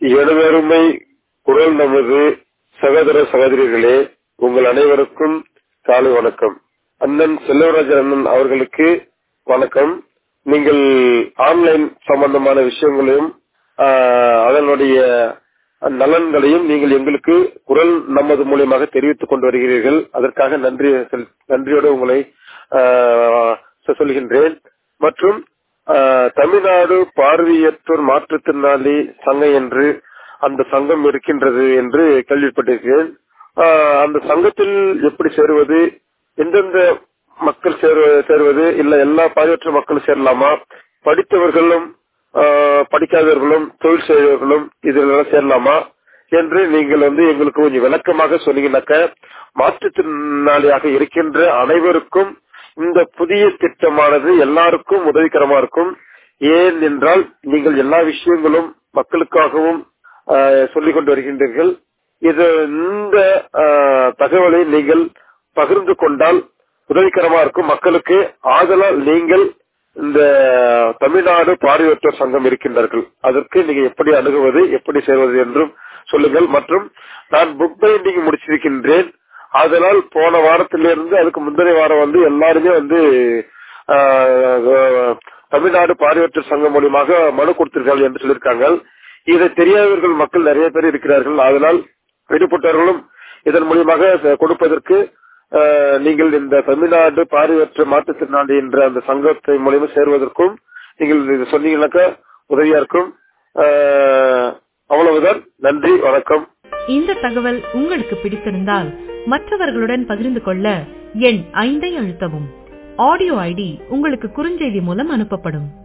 எனதருமை குரல் நமது சகோதர சகோதரிகளே உங்கள் அனைவருக்கும் காலை வணக்கம் அண்ணன் செல்வராஜன் அண்ணன் அவர்களுக்கு வணக்கம் நீங்கள் ஆன்லைன் சம்பந்தமான விஷயங்களையும் ஆஹ், அதனுடைய நலன்களையும் நீங்கள் எங்களுக்கு குரல் நமது மூலியமாக தெரிவித்துக் கொண்டு வருகிறீர்கள் அதற்காக நன்றி செல்- நன்றியோடு உங்களை ஆஹ், சொல்கின்றேன் மற்றும் ஆஹ், தமிழ்நாடு பார்வையற்றோர் மாற்றுத்திறனாளி சங்கம் என்று அந்த சங்கம் இருக்கின்றது என்று கேள்விப்பட்டிருக்கிறேன் ஆஹ், அந்த சங்கத்தில் எப்படி சேருவது எந்தெந்த மக்கள் சேரு- சேருவது இல்ல எல்லா பார்வையற்ற மக்களும் சேரலாமா படித்தவர்களும் ஆஹ், படிக்காதவர்களும் தொழில் செய்தவர்களும் இதில் சேரலாமா என்று நீங்கள் வந்து எங்களுக்கு கொஞ்சம் விளக்கமாக சொன்னீங்கன்னாக்க மாற்றுத்திறனாளியாக இருக்கின்ற அனைவருக்கும் இந்த புதிய திட்டமானது எல்லாருக்கும் உதவிகரமா இருக்கும் ஏன் என்றால் நீங்கள் எல்லா விஷயங்களும் மக்களுக்காகவும் ஆஹ், சொல்லிக் கொண்டு வருகின்றீர்கள் இது இந்த ஆஹ், தகவலை நீங்கள் பகிர்ந்து கொண்டால் உதவிகரமா இருக்கும் மக்களுக்கு ஆதலால் நீங்கள் இந்த தமிழ்நாடு பார்வையற்றோர் சங்கம் இருக்கின்றார்கள் அதற்கு நீங்க எப்படி அணுகுவது எப்படி சேர்வது என்றும் சொல்லுங்கள் மற்றும் நான் புக் பைண்டிங் முடிச்சிருக்கின்றேன் அதனால் போன வாரத்திலிருந்து அதுக்கு முந்தைய வாரம் வந்து எல்லாருமே வந்து ஆஹ், தமிழ்நாடு பார்வையற்றோர் சங்கம் மூலியமாக மனு கொடுத்திருக்கார்கள் என்று சொல்லியிருக்காங்க இதை தெரியாதவர்கள் மக்கள் நிறைய பேர் இருக்கிறார்கள் அதனால் வெளிப்பட்டவர்களும் இதன் மூலியமாக கொடுப்பதற்கு ஆஹ், நீங்கள் இந்த தமிழ்நாடு பார்வையற்ற மாற்றுத்திறனாளி என்ற அந்த சங்கத்தை மூலியமா சேருவதற்கும் நீங்கள் இது சொன்னீங்கன்னாக்கா உதவியா இருக்கும் ஆஹ், அவ்வளவுதான் நன்றி வணக்கம் இந்த தகவல் உங்களுக்கு பிடித்திருந்தால் மற்றவர்களுடன் பகிர்ந்து கொள்ள எண் ஐந்தை அழுத்தவும் ஆடியோ ஐடி உங்களுக்கு குறுஞ்செய்தி மூலம் அனுப்பப்படும்